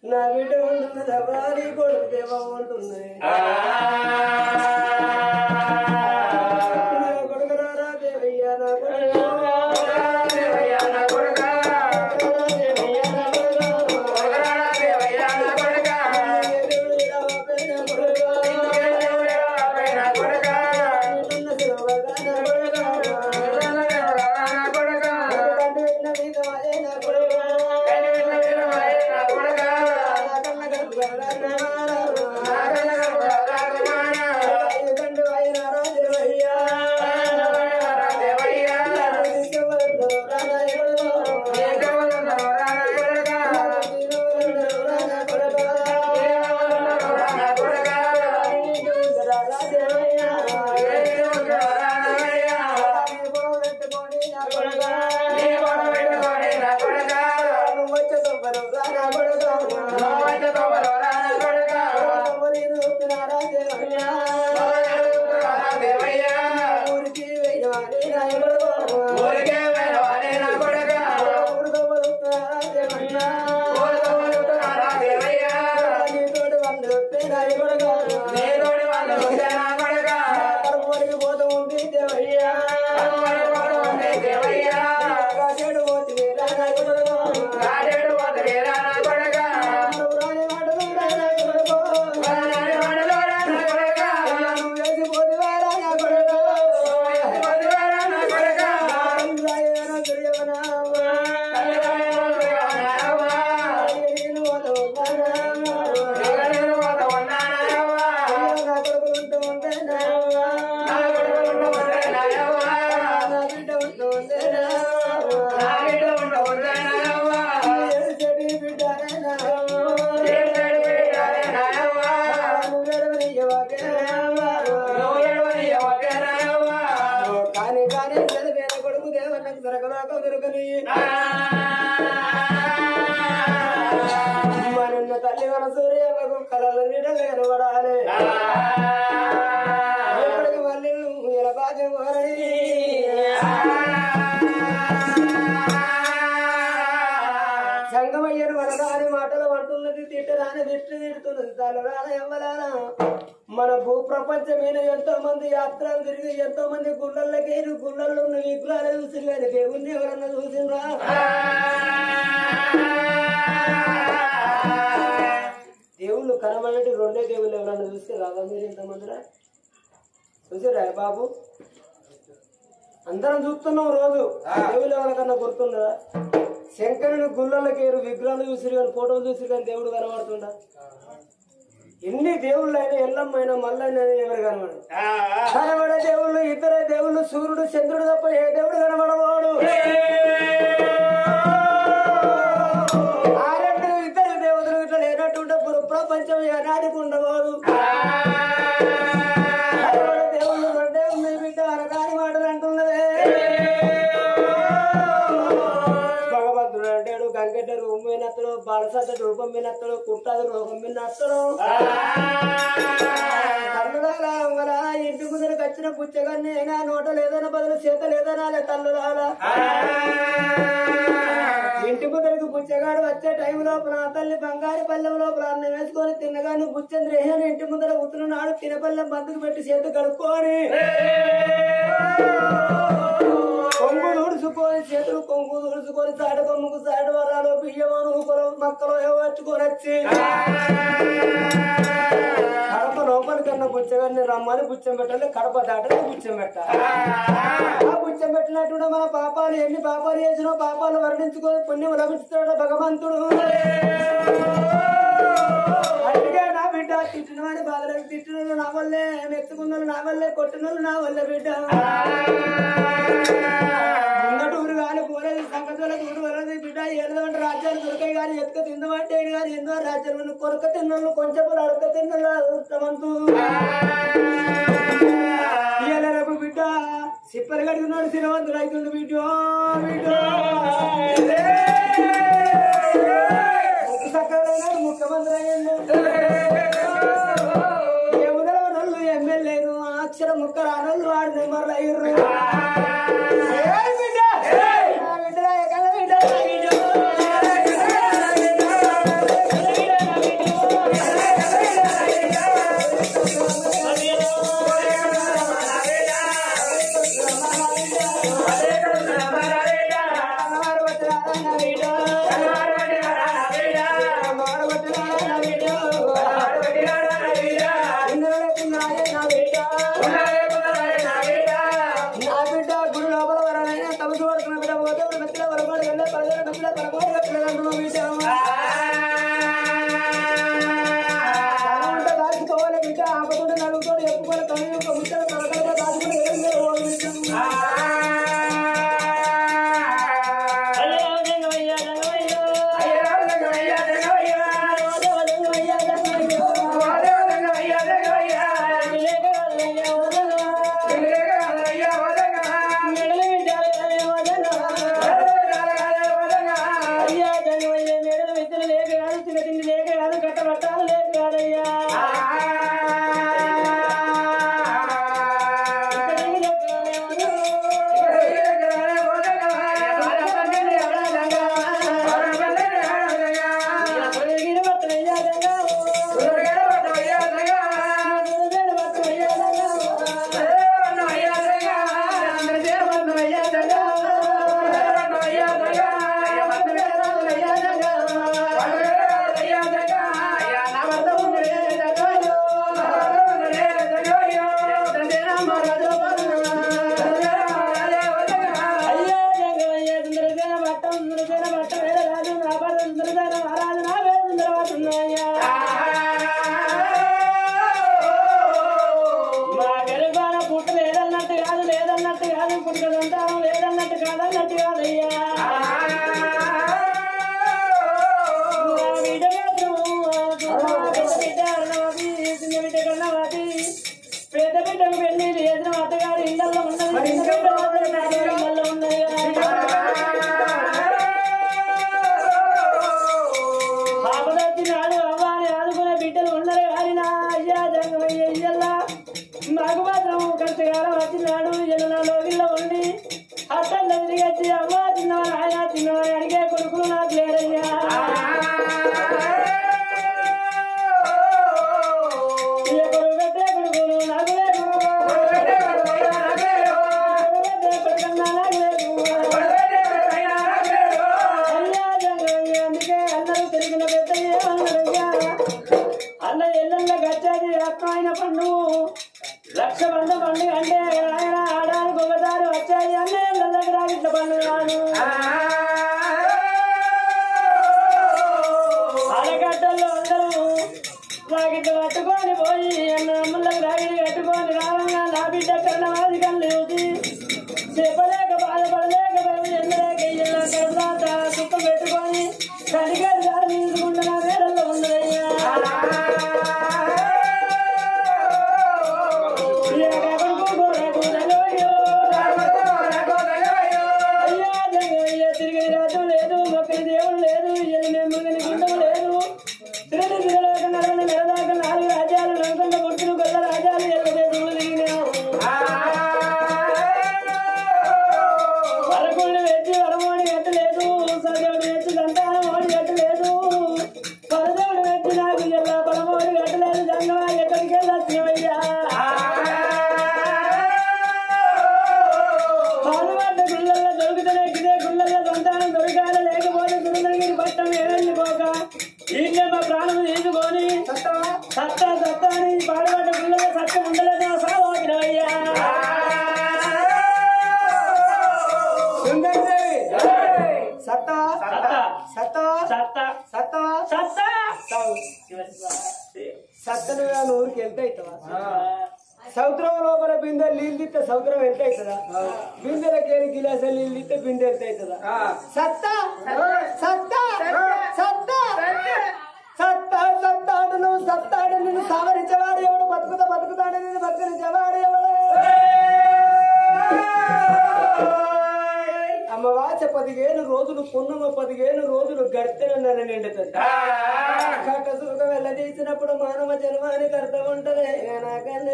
నా బిడ్డ ఉంటుంది ఎవరి కొడుకు దేవ ఉంటుంది నా కొడుకు రారా దేవయ్య నా కొడుకు కానీ కానీ చదివేన కొడుకు దేవన్నకు దొరకలోక దొరకని మనున్న తల్లి మన సూర్యమ్మకు కలల నీడలు కనబడాలి ఎప్పటికి మళ్ళీ ఇలా బాధ్యం సంగమయ్యను వరదాని మాటలు అంటున్నది తిట్టరాని తిట్టు తిడుతున్నది తలరాన ఎవ్వలారా మన భూ ప్రపంచమైన ఎంతో మంది యాత్రలు తిరిగి ఎంతో మంది గుళ్ళల్లకి గుళ్ళల్లో ఉన్న విగ్రహాలు చూసి కానీ దేవుణ్ణి ఎవరన్నా చూసిండ్రా దేవుళ్ళు కనబడేటి రెండే దేవుళ్ళు ఎవరన్నా చూస్తే రావా మీరు ఇంతమందిరా చూసారా బాబు అందరం చూస్తున్నాం రోజు దేవుళ్ళు ఎవరికన్నా గుర్తుందా శంకరుని గుళ్ళలకేరు విగ్రహాలు చూసి కానీ ఫోటోలు చూసి కానీ దేవుడు కనబడుతుండా ఎన్ని దేవుళ్ళు అయినా ఎల్లమ్మ అయినా మల్లైనా ఎవరు కనబడు కనబడే దేవుళ్ళు ఇతర దేవుళ్ళు సూర్యుడు చంద్రుడు తప్ప ఏ దేవుడు కనబడవాడు ఆ రెండు ఇతర దేవతలు ఇట్లా లేనట్టుంటే పుర- ప్రపంచం ఏనాటికి ఉండబోదు కనబడే దేవుళ్ళు రెండే ఉన్నాయి బిడ్డ అనగాని మాటలు అంటున్నదే భగవంతుడు అంటాడు గంగెడ్డ రూపం వినత్తడు బాలసత రూపం వినత్తడు కుట్టాది రూపం వినత్తడు తల్లులారా ఇంటి ముందరకు వచ్చిన పుచ్చగాన్ని అయినా నోట లేదన బదులు చేత లేదనాలే తల్లులారా ఇంటి ముందరకు పుచ్చగాడు వచ్చే టైం లోపల ఆ తల్లి బంగారు పల్లెం లోపల అన్నం వేసుకొని తిన్నగా నువ్వు పుచ్చంద్రేహని ఇంటి ముందర ఉతులున్నాడు తినపల్లెం బందుకు పెట్టి చేతు కడుక్కొని కొంగు తుడుచుకొని చేతులు కొంగు తుడుచుకొని సాడు కొమ్ముకు సాడు వరాలు బియ్యము నూకలు మక్కలు ఏవచ్చుకొని వచ్చి కడప లోపలి కన్నా బుచ్చగాన్ని రమ్మని బుచ్చం పెట్టాలి కడప దాటని బుచ్చం పెట్టాలి ఆ బుచ్చం పెట్టినట్టు మన పాపాలు ఎన్ని పాపాలు చేసినా పాపాలు వర్ణించుకొని పుణ్యం లభిస్తాడు భగవంతుడు అందుకే నా బిడ్డ తిట్టిన వాడి బాధలకు తిట్టిన నా వల్లే మెచ్చుకున్న నా వల్లే కొట్టిన నా వల్లే బిడ్డ ముందటూరు కానీ పోలేదు సంగతులకు ఊరు వరది బిడ్డ ఏదంటే రాజ్యాలు దొరకాయి కానీ ఎత్తుక తిందమంటే కానీ ఎన్నో రాజ్యాలు కొరక తిన్నోళ్ళు కొంచెం అడక తిన్నోళ్ళు ఉత్తమంతు ఇవాళ రేపు బిడ్డ సిప్పలు కడుగున్నాడు శ్రీమంతుడు అవుతుండు బిడ్డ బిడ్డ ముక్కు సక్కడైనా ముఖ్యమంత్రి అయ్యిండు ఎవరో నల్లు ఎమ్మెల్యేలు అక్షర ముక్క రానోళ్ళు వాడు నెంబర్లు అయ్యారు బిడ్డ బిడ్డ ఎక్కడ బిడ్డ ఉన్నాయా మా గర్భాన పుట్ట లేదన్నట్టు కాదు లేదన్నట్టు కాదు పుట్ట సంతానం లేదన్నట్టు కాదన్నట్టు కాదయ్యా మా బిడ్డ మాత్రం, మా పెద్ద బిడ్డ అరుణవతి, చిన్న బిడ్డ కన్నవతి, పెద్ద బిడ్డకు పెళ్లి లేదు మా అత్తగారి ఇళ్ళల్లో ఉన్నది మరి చిన్న ఇంకా బిడ్డ మాత్రం నా ఇళ్ళల్లో ఉన్నయ్యా. ఆపదొచ్చినాడు అవ్వాని ఆదుకునే బిడ్డలు ఉన్నారు కానీ నా అయ్యా జంగమయ్య ఇయ్యల్లా నాకు మాత్రం కష్టకాలం వచ్చినాడు ఇలా నా లోగిల్లో ఉండి అట్టం తిరిగి వచ్చి అవ్వ తిన్నవారు ఆయన తిన్నవారు అడిగే కొడుకులు నాకు లేరయ్యా ఈ కొడుకు పెట్టే కొడుకులు నాకు లేరు కొడుకు పెట్టే కొడుకన్నా నాకు లేరు అయ్యా జంగమయ్య అందుకే అందరూ తిరిగిన పెద్ద ఏమన్నారయ్యా అన్న ఎల్లెల్ల గచ్చాది అక్కాయన పండు లక్ష బంద పండుగ అంటే ఆయన ఆడానికి ఒకసారి వచ్చాది అన్న ఎల్లెల్లకి రాగిట్ల పండుగ రాను ఆడగడ్డల్లో అందరూ రాగిట్ల కట్టుకొని పోయి అన్న అమ్మలకు రాగిడి కట్టుకొని రావంగా నా బిడ్డ కన్నవాది కళ్ళు చూసి చెప్పలేక బాధపడలేక భయం చెందలేక ఇయ్యాల కడుపుదాత సుఖం పెట్టుకొని కనిగారు దారి నిలుచుకుంటున్నా వేడల్లో ఉన్నదయ్యా తిరిగి రాజు లేదు మొక్కని దేవుడు లేదు ఎనిమిది గుండం లేదు తిరగని తిరగలేక నడవని నెలదాక నాలుగు రాజ్యాలు నడుకుంట పుట్టును గొల్ల రాజ్యాలు ఎలుగుదేశములు తిరిగినాము వరకుళ్ళు వెచ్చి వరమోడి కట్టలేదు సదేవుడు వెచ్చి సంతానం ఓడి కట్టలేదు పరదేవుడు వెచ్చి నాకు ఎల్లా పరమోడి కట్టలేదు జంగమా ఎక్కడికి వెళ్ళొచ్చినవయ్యా పాలువాట గుళ్ళల్లో దొరుకుతనే ఇదే గుళ్ళల్లో సంతానం దొరకాల లేకపోతే గురునగిరి పట్టం ఏరండి పోక ఈయన మా ప్రాణం తీసుకొని సత్తా సత్తా అని పాడువాట గుళ్ళల్లో సత్యం ఉండలేదు సాగినవయ్యా సత్తా సత్తా సత్తా సత్తా సత్తా సత్తా సత్తను ఊరికి ఎంత అవుతావా సముద్రం లోపల బిందె నీళ్ళు తిస్తే సముద్రం ఎంత అవుతుందా బిందెలకి గిలాస నీళ్ళు తిస్తే బిందె ఎంత అవుతుందా సత్తా సత్తా సత్తా సత్తా సత్తాడు నువ్వు సత్తాడు నిన్ను సావరించేవాడు ఎవడు బతుకుతా బతుకుతాడు నిన్ను బతుకరించేవాడు ఎవడు అమ్మవాచ పదిహేను రోజులు పున్నమ పదిహేను రోజులు గడితేనన్న నిండుతుంది కట్ట సుఖం వెళ్ళదీసినప్పుడు మానవ జన్మానికి అర్థం ఉంటది నాకన్న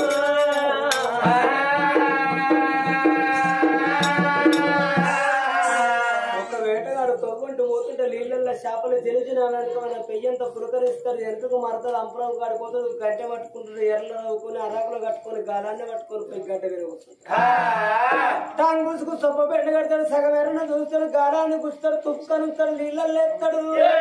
ఒక వేటగాడు తొవ్వంటూ పోతుంటే నీళ్ళల్లో చేపలు తెలిసినానికి మన పెయ్యంత పులకరిస్తారు వెనుకకు మరతలు అంపరం కాడిపోతాడు గడ్డ పట్టుకుంటాడు ఎర్రలు నవ్వుకుని అరాకులు కట్టుకొని గాలాన్ని పట్టుకొని పోయి గడ్డ విరగొస్తాడు టాంగ్ గుసుకు సొప్ప పెట్ట కడతాడు సగం ఎర్రన చూస్తాడు గాలాన్ని గుస్తాడు తుక్కని ఉంచాడు నీళ్ళల్లో ఎత్తాడు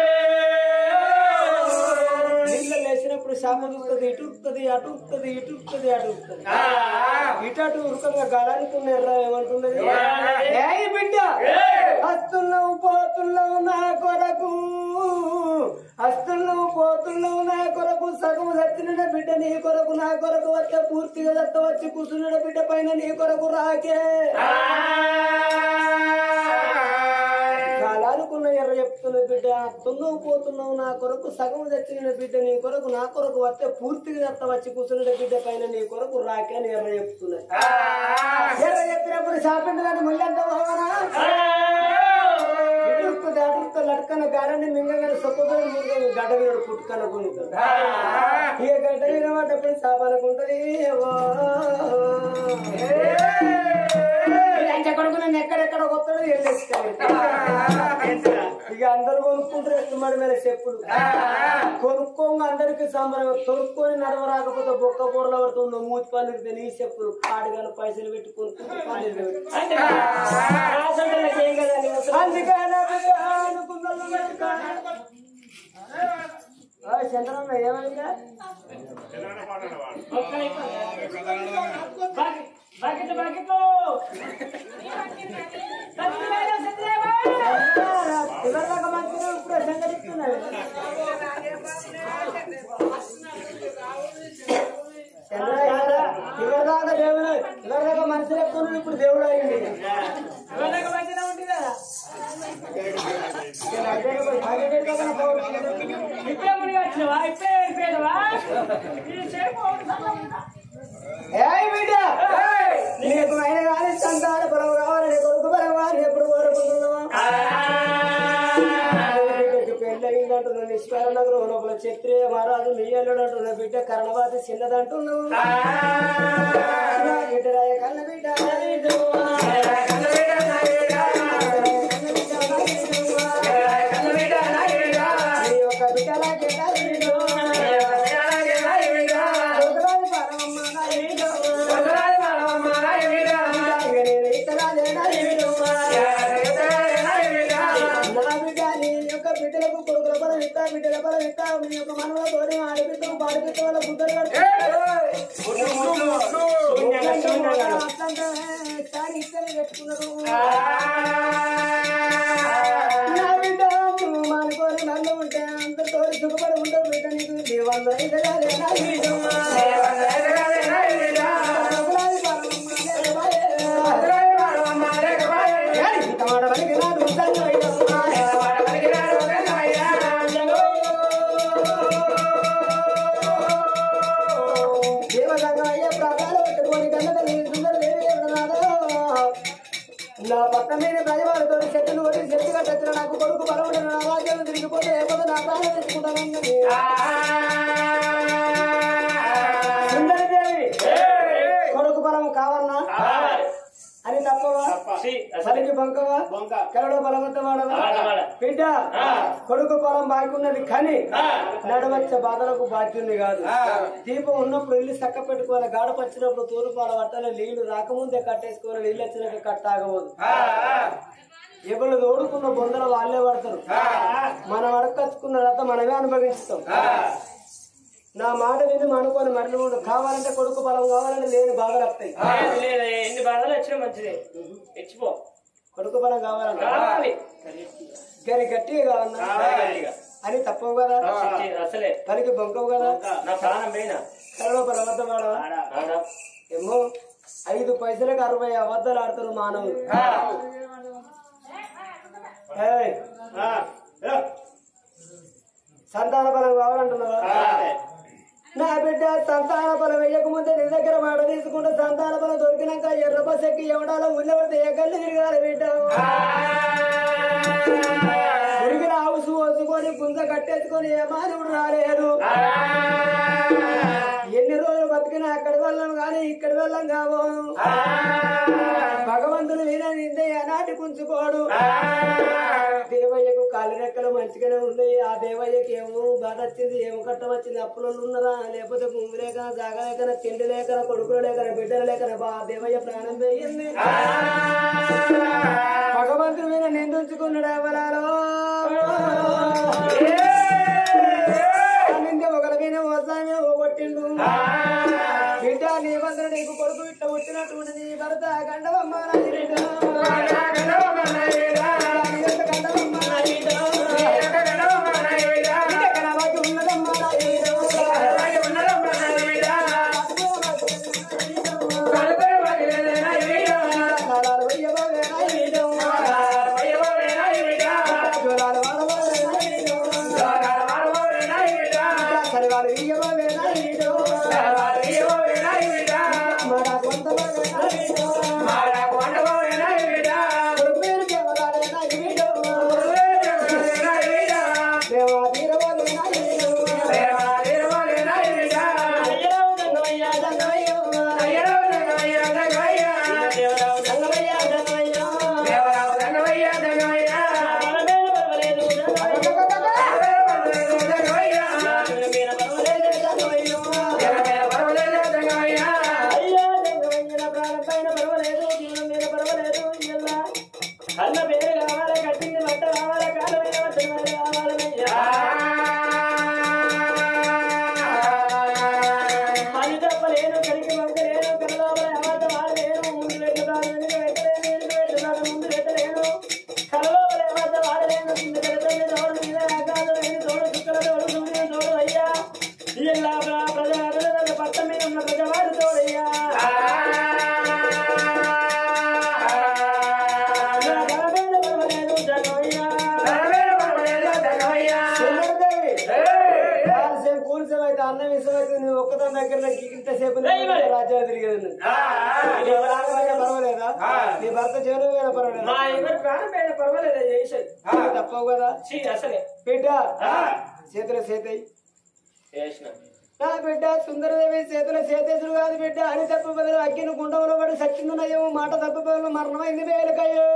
నీళ్ళలో వేసినప్పుడు శాప చూస్తుంది ఇటు ఉరుకుతుంది అటు ఉరుకుతుంది ఇటు ఉరుకుతుంది అటు ఉరుకుతుంది ఇటు అటు ఉరకంగా గాలానికి ఉన్న ఎర్ర ఏమంటున్నది ఏయ్ బిడ్డ వస్తున్నావు పోతున్నావు నా కొరకు వస్తున్నావు పోతున్నావు నా కొరకు సగం సత్తిన బిడ్డ నీ కొరకు నా కొరకు వచ్చే పూర్తిగా దత్త వచ్చి కూర్చున్నాడు బిడ్డ పైన నీ కొరకు రాకే కాలానుకున్న ఎర్ర చెప్తున్న బిడ్డ వస్తున్నావు పోతున్నావు నా కొరకు సగం తెచ్చిన బిడ్డ నీ కొరకు నా కొరకు వస్తే పూర్తిగా దత్త వచ్చి కూర్చున్నాడు బిడ్డ పైన నీ కొరకు రాకే అని ఎర్ర చెప్తున్నది ఎర్ర చెప్పినప్పుడు షాపింగ్ కానీ మళ్ళీ అంత బాగా ఇటుస్తుంది అటుస్తుంది లట్కన గారని మింగగానే సొప్పబోయి ముందు గడ్డ వీడు పుట్టుకన కొనుక్కుంది ఇక గడ్డ వినబడ్డప్పుడు సాపనుకుంటది అంచె కొడుకు నన్ను ఎక్కడెక్కడ కొత్తాడు వెళ్ళేస్తాడు ఇక అందరు కొనుక్కుంటారు ఎత్తుమడి మీద చెప్పులు కొనుక్కోంగా అందరికి సంబరం తొడుక్కొని నడవ రాకపోతే బొక్క పొరల పడుతుందో మూతి పనులు నీ చెప్పులు కాడుగాను పైసలు పెట్టి కొనుక్కుంటే పనులు అంటే రాసంటలకి ఏం కదండి అసలు? అందుకనే బిడ్డ అనుకున్నాను కనుక. ఆ, చంద్రన్న ఏమైందా ఒక్క నిమిషం. బకెట్ బకెట్ బకెట్లు బకెట్ వేయడం సత్యదేవా. ఇవరిదాకా మంచిగా ఇప్పుడు సంగతిస్తున్నాడు ఇప్పుడే మునిగి వచ్చినవా ఇప్పుడే వెళ్ళిపోయావా ఈ సేపు అవుతుందా? ఏయ్ బిడ్డ నీకు ఆయన కానీ సంతాన బలం కావాలి నీ కొడుకు బలం కావాలి ఎప్పుడు కోరుకుంటున్నావా బిడ్డకి పెళ్ళయిందంటున్నా నిష్కార నగరం లోపల క్షత్రియ మహారాజు మీ అల్లుడు అంటున్నా బిడ్డ కర్ణవాతి చిన్నదంటున్నావు నా బిడ్డ రాయ కన్న బిడ్డ నా బిడ్డ. కన్న బిడ్డ నా బిడ్డ. నీ యొక్క బిడ్డ నాకే నా బిడ్డ. కొడుకురాలి పరమమ్మ నా బిడ్డ. ఇక నేను ఇతరాలే నా బిడ్డ. నా బిడ్డ నీ యొక్క బిడ్డలకు కొడుకుల బలం ఇస్తా బిడ్డల బలం ఇస్తా మీ యొక్క మనవలతోని ఆడిపిస్తాం పాడిపిస్తాం వాళ్ళ బుద్ధలు నా బిడ్డ నువ్వు మానుకోని నన్ను ఉంటే అంతతో సుఖపడి ఉండవు బిడ్డ నీకు దేవందరూ ఇదగాలే నా బిడ్డ కొడుకురాలి పరమమ్మ లేకపాయే. ఇంత మాట పలికి నాడు సంగమయ్యమ్మ. దేవగంగయ్య ప్రాణాలు పెట్టుకొని కన్నడ సుందర దేవి ఎవడనాదో. నా పక్క మీద ప్రజవాళ్ళతో చెట్టును కొట్టి చెట్టు కట్టచ్చిన నాకు కొడుకు బలవుడు నా రాజ్యం తిరిగిపోతే లేకపోతే నా ప్రాణం తెచ్చుకుంటానన్నది సుందరదేవి కొడుకు బలం కావన్నా అని తప్పవా సరికి బంకవా కరడు బలవంత వాడవా వాడవాడ. బిడ్డ కొడుకు పొలం బాగున్నది కానీ నడవచ్చే బాధలకు బాధ్యుంది కాదు దీపం ఉన్నప్పుడు ఇల్లు చక్క పెట్టుకోవాలి గాడ పచ్చినప్పుడు తూరు పాల పట్టాలి నీళ్లు రాకముందే కట్టేసుకోవాలి నీళ్ళు వచ్చినాక కట్టాగవద్దు ఎవరు తోడుకున్న బొందలు వాళ్ళే పడతారు మనం అడకచ్చుకున్న రత మనమే అనుభవిస్తాం నా మాట విని అనుకోని మరలు ఉండు కావాలంటే కొడుకు బలం కావాలంటే లేని బాధలు వస్తాయి లేదు, లేదు, ఎన్ని బాధలు వచ్చినా మంచిదే తెచ్చిపో కొడుకు బలం కావాలంటే కావాలి కానీ గట్టిగా కావాలన్నా కావాలి. అని తప్పవు కదా అసలే పనికి బొంకవు కదా నా ప్రాణం పోయినా కరలో బలవద్ద వాడవా ఆడా. ఏమో ఐదు పైసలకు అరవై అబద్ధాలు ఆడతారు మానవులు ఏయ్, ఆ, ఏ, సంతాన బలం కావాలంటున్నావా కావాలి. నా బిడ్డ సంతాన బలం వేయకముందే నీ దగ్గర మాట తీసుకుంటే సంతాన బలం దొరికినాక ఎర్ర బస్ ఎక్కి ఎవడాలో ఉల్లబడితే ఏ కళ్ళు తిరగాలి బిడ్డ తిరిగిన హౌస్ పోసుకొని గుంజ కట్టేసుకొని ఏ మానవుడు రాలేడు ఎన్ని రోజులు బతికినా అక్కడి వెళ్ళం కానీ ఇక్కడి వెళ్ళం కావోను భగవంతుడు విన నిందే ఆనాటి కుంచుకోడు దేవయ్యకు కాలు రెక్కలు మంచిగానే ఉన్నాయి ఆ దేవయ్యకి ఏమో బాధ వచ్చింది ఏమో కట్టం వచ్చింది అప్పులు ఉన్నారా లేకపోతే భూమి లేక జాగా లేకన తిండి లేకన కొడుకులు లేకన బిడ్డలు లేకన బా దేవయ్య ప్రాణం పోయింది భగవంతుడు మీద నిందించుకున్నాడు ఎవరాలో నిందే ఒకరి మీద వస్తామే ఓగొట్టిండు బిడ్డ నీ వద్ద నీకు కొడుకు ఇట్ట పుట్టినటువంటి నీ భర్త గండవమ్మ నాయుడు. నీ యొక్క గండవమ్మ నాయుడు. బిడ్డ కనవాకి ఉన్నదమ్మ నాయుడు. కాలాలు వెయ్యబోవే నాయుడు. జోలాలు వాడబోవే నాయుడు. కరివాలు వెయ్యబోవే నాయుడు. మడ కొంతబోవే నాయుడు. కొడుకు పేరు దేవరాలే నాయుడు. దేవా వీరబోవే నాయుడు. అయ్యరావు దంగమయ్య, దండవయ్యో. దేవరావు దండవయ్య, దండవయ్యో. బలమేలు బలవలేదు, బలమేలు బలవలేదు. దండవయ్యో. అయ్యా దంగమయ్య, నా ప్రాణం పైన పర్వాలేదు, జీవం మీద పర్వాలేదు, ఇయ్యల్లా. అన్న పేరు కావాలి కట్టింది బట్ట కావాలి కాలమైన బట్టలు కావాలయ్యా అది తప్పలేను కలిగి వంకలేను కలలోపల అబద్ధ వాడలేను ముందు పెట్టాను వెనుక పెట్టలేను వెనుక పెట్టాను ముందు పెట్టలేను కలలోపల అబద్ధ వాడలేను కింద పెడతాను తోడు మీద ఆకాశం వెళ్ళి తోడు చుక్కల తోడు సూర్యుని తోడు అయ్యా ఇలా ప్రజా ప్రజల పట్ట మీద ఉన్న ప్రజవాడు తోడయ్యా నా బలమైన బలమలేదు జగమయ్యా సుందరదేవి అయితే అన్నం ఇష్టమైతే నువ్వు ఒక్కదాని దగ్గర ఇంతసేపు ఏయ్ మరి. రాజ్యాలు తిరిగేది నీ భర్త పోయినా పర్వాలేదా నీ భర్త చెవులు పోయినా పర్వాలేదా మా ఎవరి ప్రాణం పైన పర్వాలేదు చేసేది తప్పవు కదా చీ, అసలే బిడ్డ చేతుల చేతయి చేసిన నా బిడ్డ సుందరదేవి చేతుల చేతేసుడు కాదు బిడ్డ అని తప్ప బదులు అగ్గిన గుండంలో పడి సచ్చిందనయ్యేమో మాట తప్ప బదులు మరణమైంది వేలకయ్యే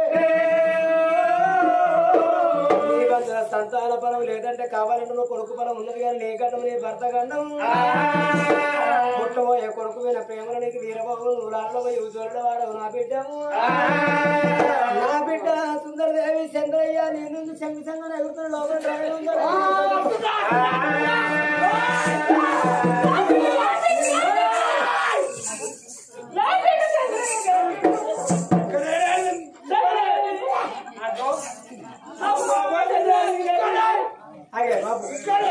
నీ వద్ద సంతాన ఫలం లేదంటే కావాలంటే నువ్వు కొడుకు ఫలం ఉన్నది కానీ నీ గండం నీ భర్త గండం పుట్టబోయే కొడుకు మీద ప్రేమలో నీకు వీరబాబు నువ్వు లాడబోయి ఉజ్వలుడు వాడవు నా బిడ్డ నా బిడ్డ సుందరదేవి చంద్రయ్య నీ నుంచి సంగి సంగన ఎగురుతున్న లోపల డ్రైవర్ ఉన్నాడు. ఆగే బాబు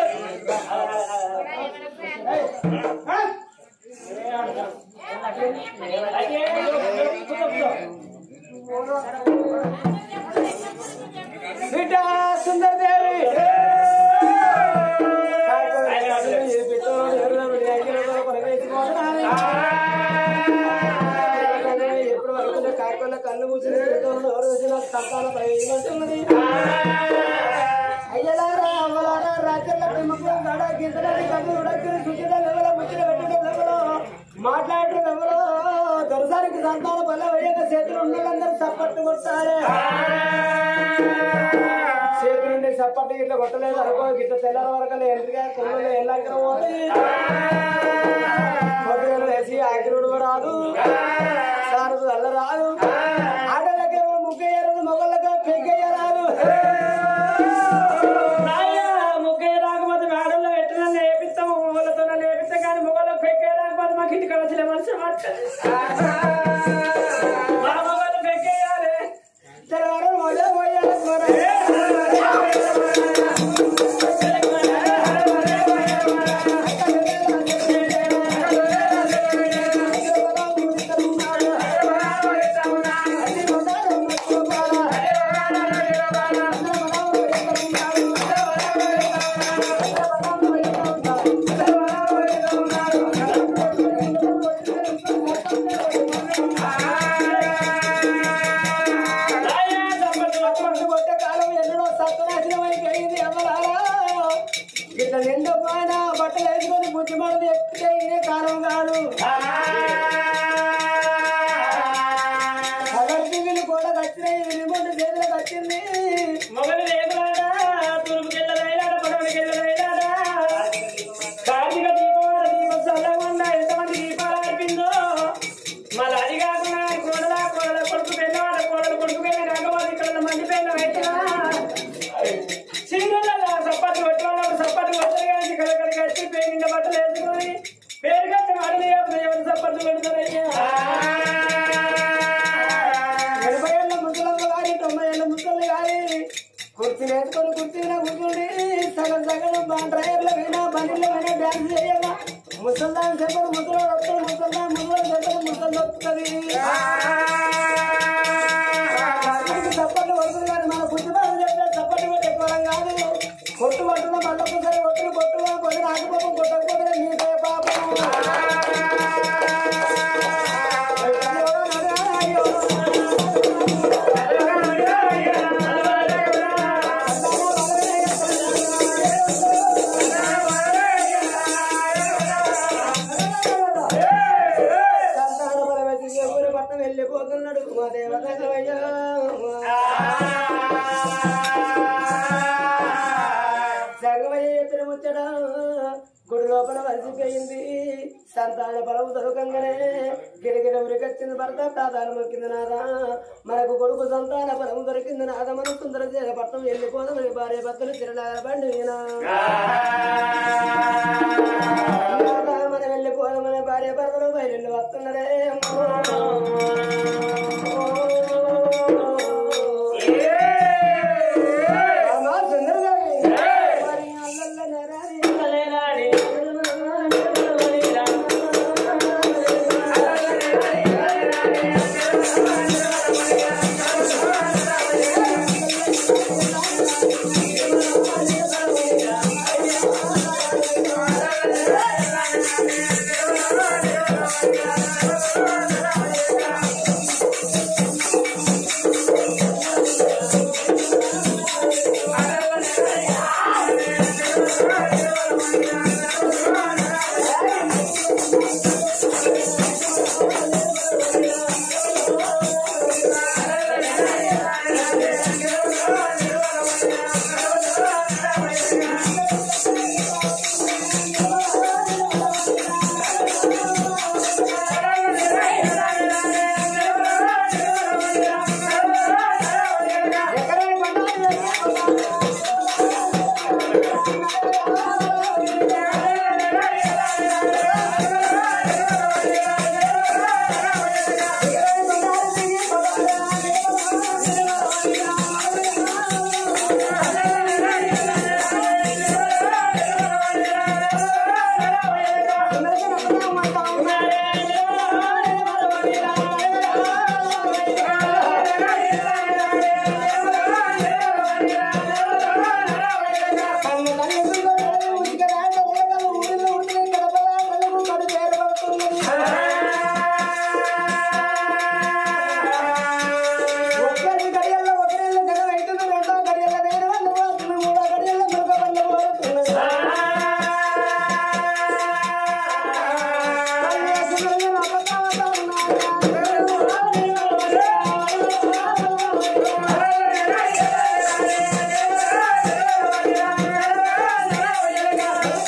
బిడ్డ సుందరదేవి ఎప్పుడు వరకు కాయకొల్ల కళ్ళు కూర్చుని సంతాన ప్రయోజనది అయ్యలారా అవ్వలారా రాజ్యాల పెంపకం గడ గింతలని కన్ను ఉడక్కిన సుచిత లెవల ముచ్చిన పెట్టడం లెవలో మాట్లాడటం లెవలో దొరసానికి సంతాన బల్ల వేయక చేతులు ఉన్నదందరూ సప్పట్టు కొట్టాలి చేతులు ఉండే సప్పట్టు ఇట్లా కొట్టలేదు అనుకో గిట్ల తెల్లారి వరకు ఎందుకుగా కొమ్మలు ఎల్లంకర పోతే పొద్దుగల వేసి ఆకిరుడు రాదు సారు అల్ల రాదు ఆడలకేమో ముగ్గయ్యారు మొగళ్ళగా పెగ్గయ్యరాదు ముగ్గే రాకపోతే మేడల్లో ఎట్లా లేపిస్తాము మొగలతో లేపిస్తాం కానీ మొగలు పెక్కే రాకపోతే మాకు ఇంటికి వచ్చిన మనిషి మాట్లాడు మా మొగలు పెక్కేయాలి తెల్లవారు మొదలు పోయాలి మరి. అటువంటి కొట్టే కాలం ఎన్నడో సత్వనాశనమైపోయింది అమ్మలారా. ఇట్లా నిండు పైన బట్టలు వేసుకొని బుద్ధి మనది ఎక్కితే ఇదే కాలం కాదు కలర్పిగిలు కూడా కట్టినాయి రిమోట్ చేతులకు వచ్చింది మొగలు రేగులాడా తూర్పు గిల్లలైలాడా పడవలి గిల్లలైలాడా కార్తీక దీపం దీపం చల్లకుండా ఎంతమంది దీపాలు ఆర్పిందో మళ్ళీ అది కాకుండా కోడల కోడల కొడుకు పెళ్ళవాడ కోడల కొడుకు పెళ్ళి కాకపోతే ఇక్కడ ఉన్న మంది పెళ్ళ అయినా చీరల సప్పట్లు పెట్టుకోవడం సప్పట్లు కొట్టలు కానీ కలకడికి వచ్చి పేరు నిండా బట్టలు వేసుకొని పేరు కట్టిన వాడిని ఎవరు సప్పట్లు పెడతారయ్యా ఎనభై ఏళ్ళ ముసలమ్మ గారి తొంభై ఏళ్ళ ముసలి గారి కుర్చీ వేసుకొని కుర్చీ మీద కూర్చుండి సగం సగం బా డ్రైవర్ల వినా బండిలో వినా డ్యాన్స్ చేయగా ముసల్దాన్ చెప్పరు ముసలి వస్తాడు ముసల్దాన్ ముసలి చెప్పరు ముసలి వస్తుంది చప్పట్లు కొడుతుంది కానీ మన బుద్ధి బాధ చెప్తే చప్పట్లు కొట్టే కోరం కాదు కొట్టు పట్టున మళ్ళొక సరే కొట్టును కొట్టుగా కొద్ది రాకపోతే కొట్టకపోతే నీకే పాపం సంతాన పరమతి ఊరి పట్టణం వెళ్ళిపోతున్నాడు మా దేవతయ్యా జగమయ్య చెప్పిన ముచ్చట గుడి లోపల వలసిపోయింది సంతాన బలము దొరకంగానే గిరిగిర ఉరికొచ్చింది భర్త ప్రాధాన్యం మొక్కింది నాదా మనకు కొడుకు సంతాన బలము దొరికింది నాద మన సుందర పట్టణం వెళ్ళిపోదామని భార్య భర్తలు తిరగబండి మనం వెళ్ళిపోదామని భార్య భర్తలు బయలు వస్తున్నారే రామా సుందరగారి మరి అల్లల్ల నరారి ఆ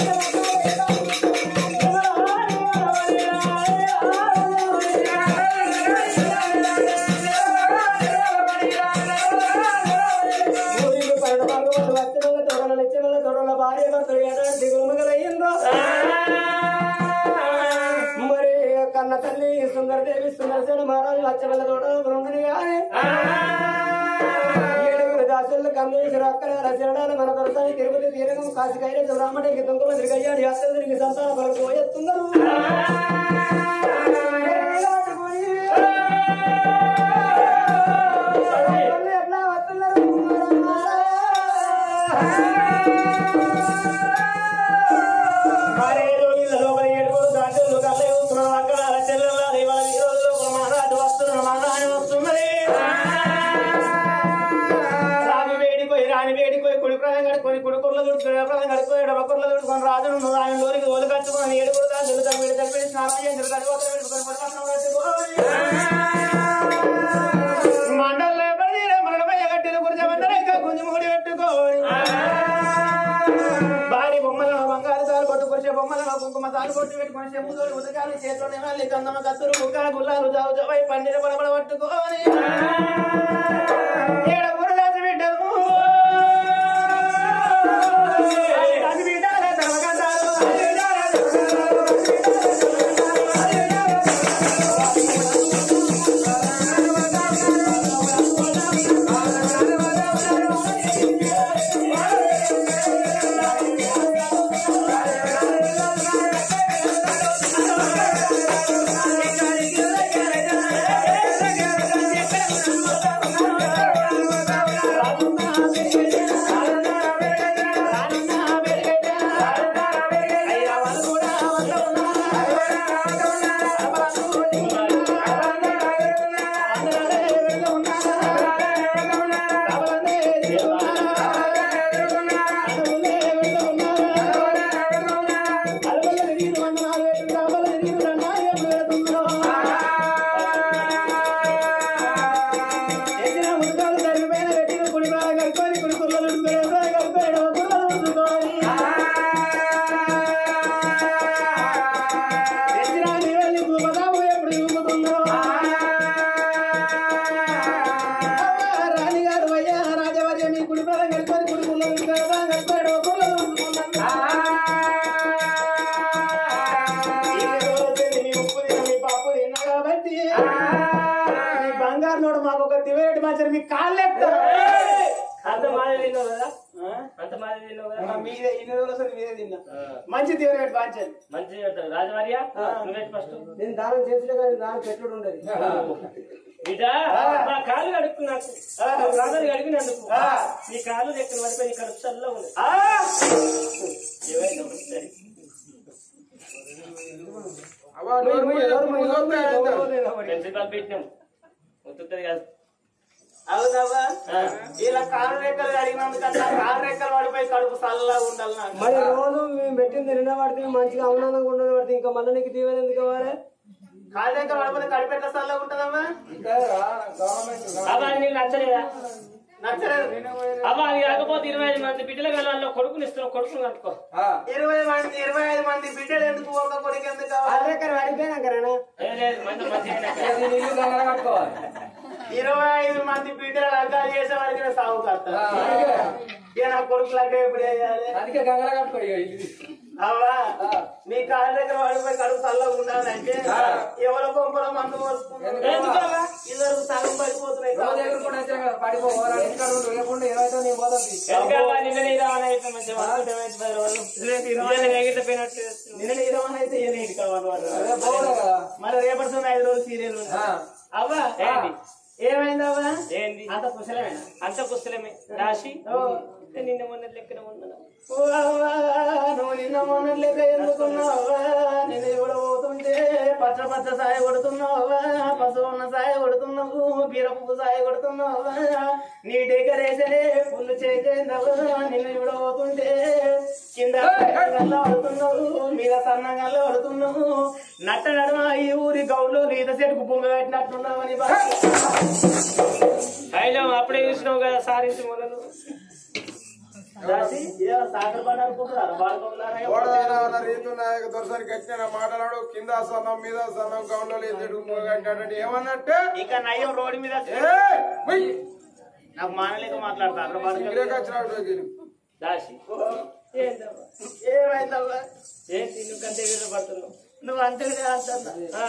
ఊరికి పైన భాగవత వచ్చిన తొడల నిత్యముల తొడల భార్య భర్తలు ఎలాంటి గురుమగలయ్యిందో మరి కన్న తల్లి సుందరదేవి సుందరసేన మహారాజు వచ్చవల్ల తోట బృందని గాని ఏడుగురు దాసులు కమ్మేశ్వర అక్కడ రచనడాలు మన దొరసాని తిరుపతి తీరగం కాశీకైన రామడికి తుంగమ తిరిగయ్యాడు అత్తదిరికి సంతాన కొరకు పోయేస్తున్నారు ఎట్లా వస్తున్నారు మరే రోజుల లోపల ఏడుగురు దాసులు కళ్ళే వస్తున్నారు అక్కడ చెల్లెల ఇవాళ ఈ రోజులో ఒక మహారాజు వస్తున్నారు మహారాణి వస్తున్నది రాజు వేడిపోయి రాణి వేడిపోయి కుడి ప్రాణం కడుక్కొని కుడి కుర్ల దుడుకుని ప్రాణం కడుక్కొని ఎడమ కుర్ల దుడుకొని రాజును ఆయన లోనికి ఓలు కట్టుకొని ఏడుగురు దాసులు తగ్గిడి తగ్గిడి స్నానం చేసి కడిపోతే పెట్టుకొని పరమాత్మ కట్టుకోవాలి మండలం ఎప్పటి మరణమై కట్టిన గురిజమందరూ ఇంకా కొంచెం ముడి పెట్టుకోవాలి భారీ బొమ్మలను బంగారు తాలు కొట్టు కొరిసే బొమ్మలను కుంకుమ తాలు కొట్టి పెట్టుకొని చెప్పుతోడు ఉదకాలు చేతిలో నెమలి కందమ కత్తులు ముగ్గాల గుల్లాలు జావు జవై పండిన పడబడ పట్టుకోని ఏడ ఊరు దాచి బిడ్డలు దాచి బిడ్డాల తర్వకంటారు రాణిగారు అయ్యా రాజవర్య మీ కుడి ప్రాణం కలుపుకొని కుడి కుళ్ళు కలుపుకొని కాబట్టి ఈ బంగారు నోడు మాకు ఒక దివేటి మాచారు మీ కాళ్ళు అంత మాది తిన్నావు కదా అంత మాది తిన్నావు కదా మీదే ఇన్ని రోజులు అసలు మీదే తిన్నా మంచి దివేటి బాంచాలి మంచిగా చెప్తావు రాజవర్య నువ్వే ఫస్ట్ నేను దానం చేసిన కానీ దానం పెట్టుడు ఉండదు బిడ్డ నా కాళ్ళు కడుక్కున్నాకు రాజని కడిగినందుకు నీ కాళ్ళు ఎక్కడ పడిపోయి నీ కడుపు చల్ల ఉంది ఏమైందో మరి సరే. ప్రిన్సిపాల్ పెట్టినాం వస్తుంది కాదు అవునవ్వా ఇలా కాలు రెక్కలు అడిగినందుకు అట్లా కాలు రెక్కలు పడిపోయి కడుపు చల్లగా ఉండాలి నాకు మరి రోజు మేము పెట్టింది తిరిగిన పడితే మంచిగా ఆనందంగా ఉండదు పడితే ఇంకా మళ్ళీ నీకు దీవెన ఎందుకు కావాలి కాలు రెక్కలు పడిపోతే కడుపు ఎట్లా చల్లగా ఉంటుందమ్మా అబ్బా అది నీకు నచ్చలేదా నచ్చలేదు అబ్బా అది కాకపోతే ఇరవై ఐదు మంది బిడ్డల గల్లాల్లో కొడుకుని ఇస్తున్నావు కొడుకుని కట్టుకో ఇరవై మంది ఇరవై ఐదు మంది బిడ్డలు ఎందుకు ఒక కొడుకు ఎందుకు కావాలి అక్కడ పడిపోయినాకరేనా ఏ లేదు మంది మంచిగా ఇరవై ఐదు మంది బిడ్డలు లగ్గాలు చేసే వారికి నేను సాగు కడతా ఇక నా కొడుకు లగ్గ ఎప్పుడు వేయాలి అందుకే గంగల కట్టుకో అవ్వా మీ కాళ్ళ దగ్గర వాడిపోయి కడుపు చల్లగా ఉండాలంటే ఎవరో కొంపలో మందు పోసుకుంటారు ఎందుకవ్వా? ఇద్దరు సగం పడిపోతున్నాయి ఎందుకబ్బా నిన్న నీరు ఆన్ అయిపోయి మంచిగా పడుకుంటే మంచి పది రోజులు. ఇవాళ ఎగిరితే పోయినట్టు చేస్తున్నావు. నిన్న ఇరవై అయితే ఈయన ఇంటికి కావాలి వాళ్ళు. మరి రేపటి నుండి ఐదు రోజులు సీరియల్ ఉంది. అవ్వా ఏంటి? ఏమైంది అవ్వా ఏంది అంత కుశలమేనా అంత పుస్తలమే రాశి నిన్న మొన్న లెక్కన ఉన్నాను ఓ అవ్వా, నువ్వు నిన్న మొన్న లెక్క ఎందుకున్నావా నేను ఎవడ పోతుంటే పచ్చ పచ్చ సాయ కొడుతున్నావా పసుపు ఉన్న సాయ కొడుతున్నావు బీరపు సాయ కొడుతున్నావా నీ డెకరేషనే ఫుల్ చేసేందవా నిన్ను ఎవడ పోతుంటే కింద గల్ల పడుతున్నావు మీద సన్నగల్ల పడుతున్నావు నట్ట నడుమ ఈ ఊరి గౌలో ఈత చెట్టుకు బొమ్మ పెట్టినట్టున్నావని బాగా అయినా అప్పుడే చూసినావు కదా సారించి మొదలు దాసి ఏదో సాగర్ బండ అనుకుంటున్నారు బాడుకుంటున్నారా ఓడదాన రీతు నాయక దొరసరికి వచ్చిన మాటలాడు కింద సన్నం మీద సన్నం గౌన్లో లేదు ఏమన్నట్టే ఇంకా నయ్యం రోడ్డు మీద ఏయ్! ఉయ్! నాకు మానలేక మాట్లాడతారు ఇక్కడికి వచ్చినాడు వీరు. దాసి ఏమైందవ్వా ఏంటి నువ్వు కంటే వీళ్ళు పడుతున్నావు నువ్వు అంతే అంటున్నా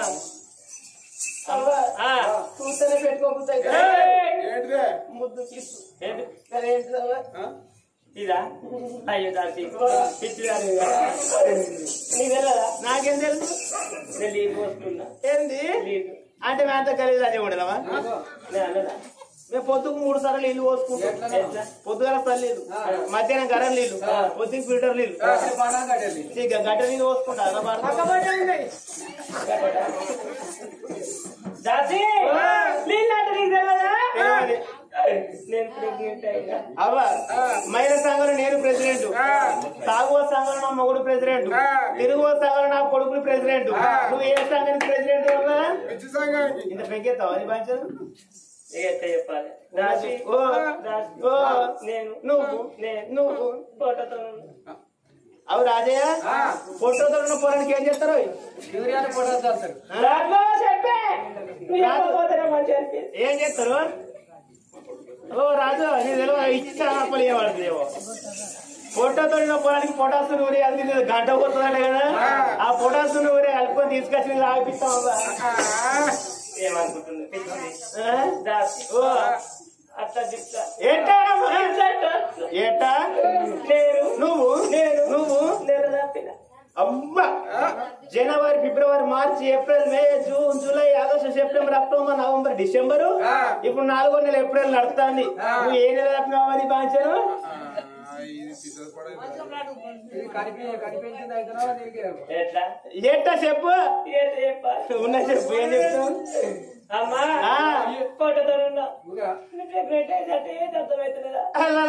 చూస్తేనే పెట్టుకోకుండా ఏయ్! ఏంటిదే ముద్దు కిస్సు ఏంటి ఏంటిదవ్వా? ఆ? ఇదా అయ్యో దాసి పిచ్చిదాని నీకు తెలియదా నాకేం తెలుసు నేను లీడ్ పోసుకున్నా ఏంది లీడ్ అంటే మేమంతా కలిసి అదే ఉండలవా నేను అనలా మేము పొద్దుకు మూడు సార్లు నీళ్ళు పోసుకుంటాం ఎట్లా? పొద్దుగాల తల్లేదు మధ్యాహ్నం గరం నీళ్ళు పొద్దుకు ఫిల్టర్ నీళ్ళు ఇక గడ్డ నీళ్ళు పోసుకుంటా అలా పాడుతా. దాసి నీళ్ళు అంటే నీకు తెలియదా నేను ప్రెగ్నెంట్ అయినా అవ్వ మహిళా సంఘంలో నేను ప్రెసిడెంట్ తాగువ సంఘంలో నా మొగుడు ప్రెసిడెంట్ తిరుగువ సంఘంలో నా కొడుకులు ప్రెసిడెంట్ నువ్వు ఏ సంఘానికి ప్రెసిడెంట్ వల్ల పిచ్చి సంఘానికి ఇంత పెంకెత్తావు అది పంచను ఎట్ట చెప్పాలి దాసి ఓ దాసి ఓ నేను నువ్వు నేను నువ్వు ఫోటోతో అవు రాజయ్య ఫోటోతో ఉన్న పొలానికి ఏం చేస్తారు దాంట్లో చెప్పే ఏం చేస్తారు ఓ రాజు నీ తెలివ ఇచ్చిన అప్పలు ఏమడుతుంది ఏమో ఫోటోతో ఉన్న పొలానికి పొటాసు నూరి అది నీకు గంట పోతుందంట కదా ఆ పొటాసు నూరి అల్పుకొని తీసుకొచ్చి నీకు ఆగిపిస్తాం అవ్వ. ఏమనుకుంటుంది ఆ? దాసి. ఓ అట్లా చెప్తా ఏటా ఏటా నేను నువ్వు నేను నువ్వు నేను తప్పిన అమ్మా జనవరి ఫిబ్రవరి మార్చి April May June July August September October November December ఇప్పుడు నాలుగో నెల ఏప్రిల్ నడుస్తుంది నువ్వు ఏ నెల తప్పినావు అది బాంచాను ఆ, ఇది పిచ్చోడు పడేది. ఎట్లా ఎట్లా చెప్పు ఉన్నా చెప్పు ఏం చెప్తావు అమ్మా ఫోటోతో ఉన్నా ప్రెగ్నెంట్ అయితే ఏది అర్థమవుతుందా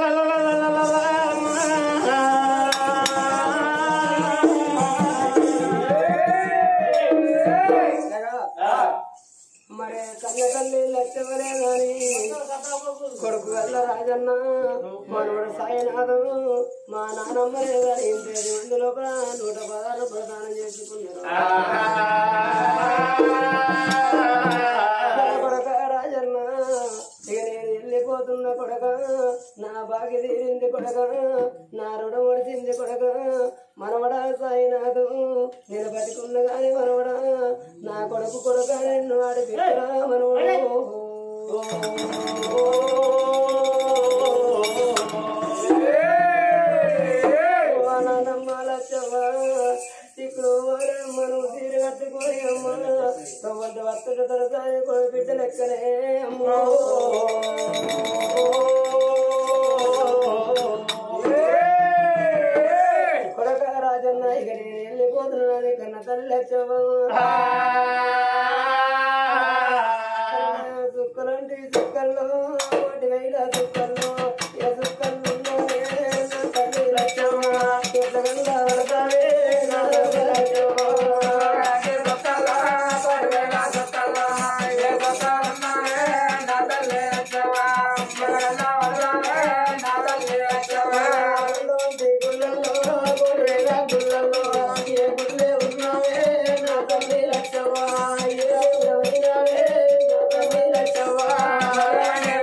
మరి కన్న తల్లి లక్ష్మరే గాని కొడుకు వల్ల రాజన్న మనవడు సాయినాథం మా నాన్నమ్మరే గాని ఇంటి మంది లోపల నూట పదహారు ప్రదానం చేసుకున్నారు కొడక రాజన్న ఇక నేను వెళ్ళిపోతున్న కొడక నా బాగి తీరింది కొడక నా రుణం ఒడిచింది కొడక మనవడా సాయినాథు నేను బతికున్న గాని మనవడా నా కొడుకు కొడక నిన్ను వాడి పిల్లరా మనవడు మనం తీరు కట్టుకొని అమ్మ తొమ్మిది వత్తుడు దొరకాయ కొడు బిడ్డ లెక్కనే అమ్మో కొడక రాజన్న ఇక నేను వెళ్ళిపోతున్నాను కన్న తల్లి లచ్చవ్వ. సుక్కలంటి సుక్కల్లో కోటి వేల సుక్కల్లో ఏ సుక్కల్లో ఉన్నదే నా తల్లి లచ్చవ్వ. ఎట్ల గంగా పడతావే నా తల్లి లచ్చవ్వ. గుళ్ళలోంటి గుళ్ళల్లో కోటి వేల గుళ్ళల్లో ఏ గుళ్ళే ఉన్నావే నా తల్లి లచ్చవ్వ. ఏ గుళ్ళ వచ్చినావే నా తల్లి లచ్చవ్వ.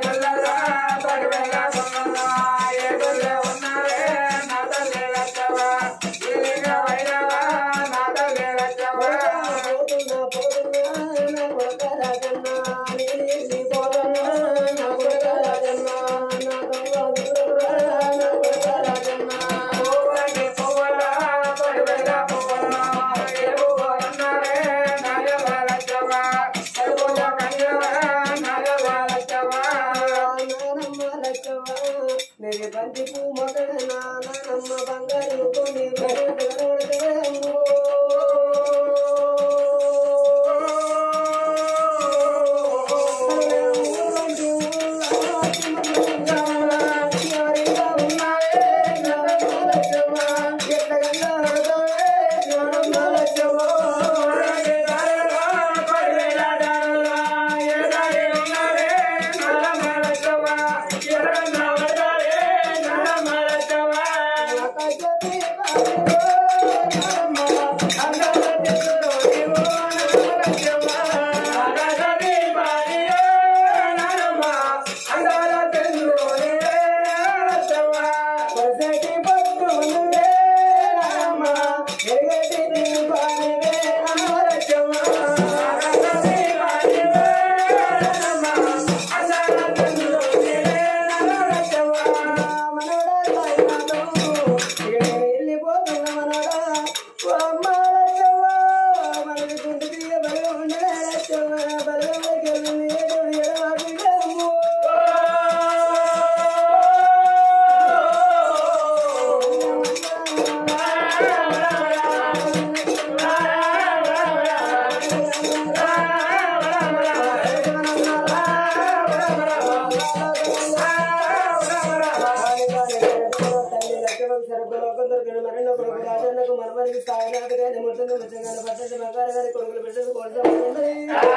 మనమరికి సాగనాథ గారి ముట్టింది ముచ్చగాని పట్టండి బంగారు గారి కొడుకులు పెట్టేది కొడుతుంది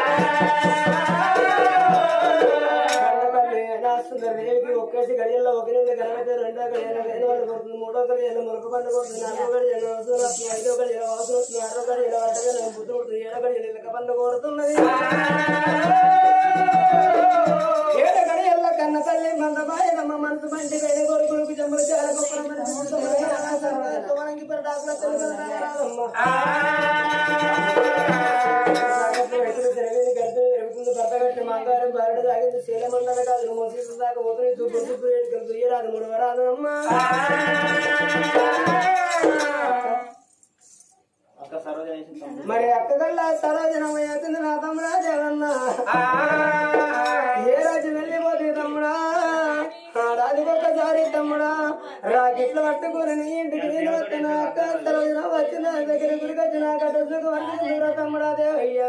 సుందరదేవికి ఒకేసి గడియల్లో ఒక నెల కనబడితే రెండో గడియల ఐదు వాళ్ళు కొడుతుంది మూడో గడియల ములక పండు కొడుతుంది నాలుగో గడియల అవసరం వస్తుంది ఐదో గడియల అవసరం వస్తుంది ఆరో గడియల అడ్డగా నేను బుద్ధి కొడుతుంది ఏడో గడియల ఇళ్ళక పండు కోరుతున్నది ఏడ గడియల్ల కన్న తల్లి మందమాయనమ్మ మనసు మంటి వేడ కొడుకులకు జమ్ములు చాలా గొప్ప మనకి పరడాకుల తల్లి రాదమ్మ మంగారం బారడు తాగింది శీలమండల కాదు మోసీసు దాకా పోతుంది దుబ్బుడు దుబ్బుడు ఏడుకలు దుయ్యరాదు మూడు వరాదమ్మా మరి అక్కగల్ల సరోజనమయ్య అవుతుంది నా తమ్ముడా జగన్న ఏ రాజు వెళ్ళిపోతే తమ్ముడా ఆ రాజుకి ఒక్కసారి తమ్ముడా రాకెట్లు పట్టుకుని నీ ఇంటికి నేను వస్తున్నా అక్క సరోజన వచ్చిన దగ్గర గుడికి వచ్చిన కట్టుకు వండుకుంటురా తమ్ముడా దేవయ్యా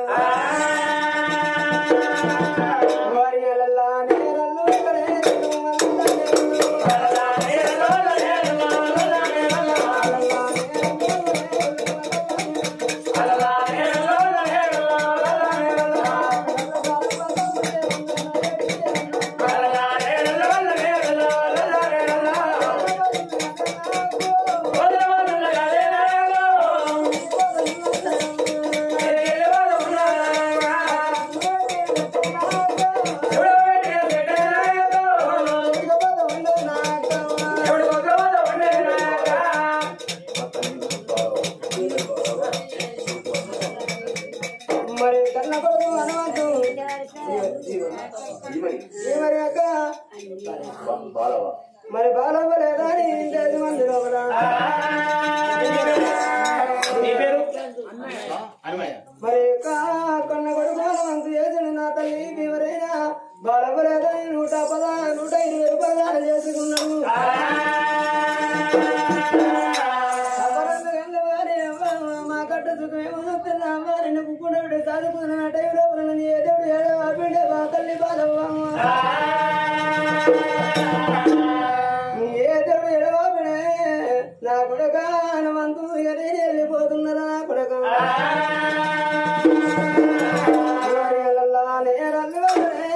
వారి నెలల్లా నేరల్లు ఒకడే మరి కన్న కొడుకు హనుమంతు ఈ మరి అక్క మరి బాలమ్మ లేదా నీ ఇంటి ఐదు మంది లోపల మరి అక్క కన్న కొడుకు హనుమంతు చేసిన నా తల్లి ఎవరైనా బాలమ్మ లేదా నీ నూట పద నూట ఇరవై రూపాయలు చేసుకున్నాను మా కట్ట సుఖమేమో వారిని కుక్కుడు సాధుకున్న టైం లోపల ఏ దేవుడు ఏదో ఆపిండే మా తల్లి బాలవ్వమ్మ ఏ దేవుడు ఎడవాపినే నా కొడుక హనుమంతు ఎదే వెళ్ళిపోతున్నదా నా కొడుక నేరల్లు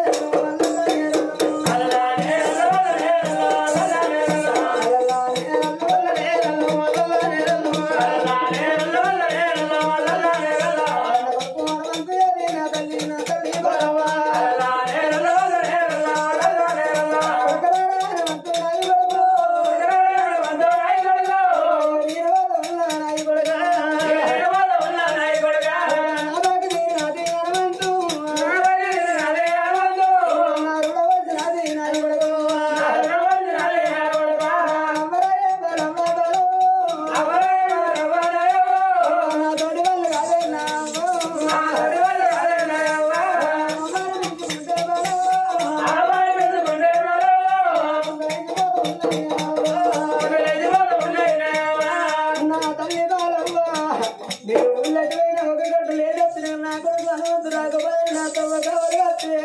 నా తల్లి బాలవ్వ మీరు ఊళ్ళోకి ఒక గంట లేదొచ్చిన నా కొడుకు హనుమంతు రాకపోయి నా తవ్వ కావాలి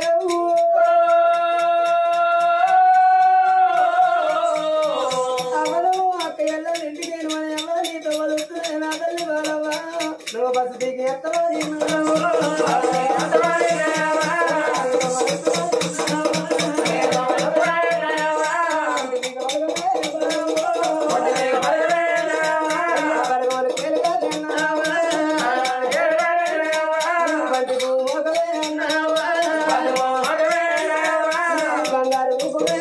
అవలు అక్క ఎల్ల ఇంటికి మన అమ్మ నీతో వలుస్తున్నాయి నా తల్లి బాలవ్వ నువ్వు బస్సు దిగి ఎత్తవా బంగారు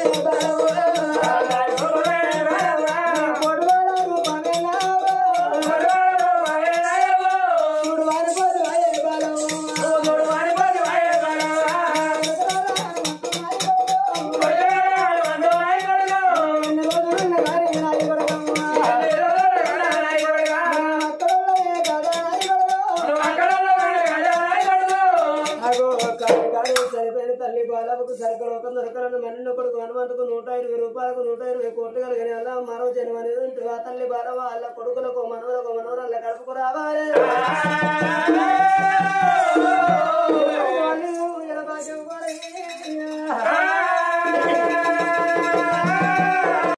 చనిపోయిన తల్లి బాలకు సరుకులు ఒక దొరకలను మనిన్న కొడుకు హనుమంతుకు నూట ఇరవై రూపాయలకు నూట ఇరవై కోట్లు కలిగిన అలా మరో జన్మ అనేది ఉంటుంది. ఆ తల్లి బాలవ వాళ్ళ కొడుకులకు మనవలకు మనవరాళ్ళ కడుపుకు రావాలి